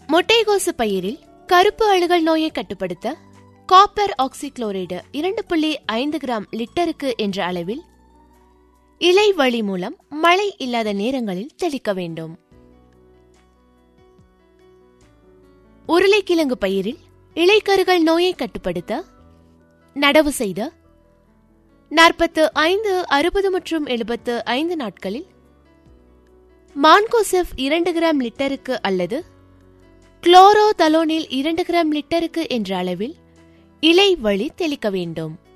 முட்டைகோசு பயிரில் கருப்பு அழுகல் நோயை கட்டுப்படுத்த காப்பர் ஆக்சிக்ளோரைடு இரண்டு புள்ளி ஐந்து கிராம் லிட்டருக்கு என்ற அளவில் இலை வழி மூலம் மழை இல்லாத நேரங்களில் தெளிக்க வேண்டும் உருளைக்கிழங்கு பயிரில் இலைக்கருகள் நோயை கட்டுப்படுத்த நடவு செய்த நாற்பத்து ஐந்து அறுபது மற்றும் எழுபத்து ஐந்து நாட்களில் மான்கோசெஃப் இரண்டு கிராம் லிட்டருக்கு அல்லது குளோரோதலோனில் இரண்டு கிராம் லிட்டருக்கு என்ற அளவில் இலை வழி தெளிக்க வேண்டும்